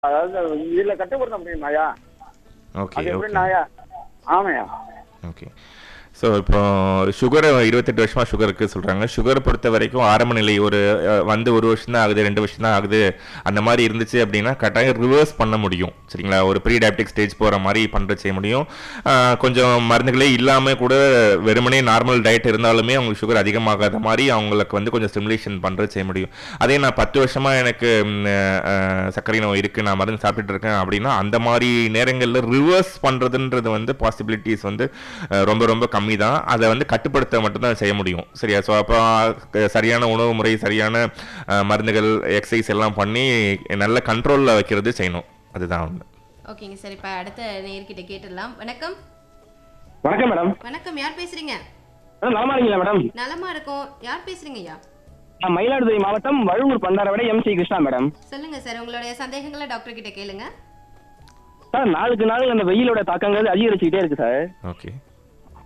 அதாவது இதுல கட்டுப்படுத்த முடியுமாயா ஓகே அது ஓகே எப்படின்னாயா ஆமாயா ஓகே ஸோ இப்போ சுகர் இருபத்தெட்டு வருஷமா சுகர் இருக்கு சொல்றாங்க சுகர் பொறுத்த வரைக்கும் ஆரம்ப நிலை ஒரு அஹ், வந்து ஒரு வருஷம் தான் ஆகுது ரெண்டு வருஷம் தான் ஆகுது அந்த மாதிரி இருந்துச்சு அப்படின்னா கட்டாயம் ரிவர்ஸ் பண்ண முடியும் சரிங்களா ஒரு ப்ரீ டயபெட்டிக் ஸ்டேஜ் போகிற மாதிரி பண்ணுறது செய்ய முடியும் ஆஹ், கொஞ்சம் மருந்துகளே இல்லாமல் கூட வெறுமனே நார்மல் டயட் இருந்தாலுமே அவங்களுக்கு சுகர் அதிகமாகாத மாதிரி அவங்களுக்கு வந்து கொஞ்சம் ஸ்டிமுலேஷன் பண்ணுறது செய்ய முடியும் அதே நான் பத்து வருஷமா எனக்கு ம், அஹ், சர்க்கரை நோய் இருக்கு நான் மருந்து சாப்பிட்டுட்டு இருக்கேன் அப்படின்னா அந்த மாதிரி நேரங்களில் ரிவர்ஸ் பண்ணுறதுன்றது வந்து பாசிபிலிட்டிஸ் வந்து அஹ், ரொம்ப ரொம்ப கம்மி தான் அதை வந்து கட்டுப்படுத்த மட்டும்தான் செய்ய முடியும் சரியா ஸோ அப்போ அஹ், சரியான உணவு முறை சரியான அஹ், மருந்துகள் எக்ஸசைஸ் எல்லாம் பண்ணி நல்ல கண்ட்ரோலில் வைக்கிறது செய்யணும் அதுதான் ஒன்று ஓகேங்க சார் இப்போ அடுத்த நேர்கிட்ட கேட்டுடலாம் வணக்கம் வணக்கம் மேடம் வணக்கம் யார் பேசுறீங்க மேடம் நலமா இருக்கீங்களா மேடம் நலமா இருக்கும் யார் பேசுறீங்க ஐயா நான் மயிலாடுதுறை மாவட்டம் Vazhuvur Pandaravadai M C Krishna madam சொல்லுங்க சார் உங்களுடைய சந்தேகங்களை டாக்டர் கிட்ட கேளுங்க சார் நாளுக்கு நாள் அந்த வெயிலோட தாக்கங்கள் அதிகரிச்சுக்கிட்டே இருக்கு சார் ஓகே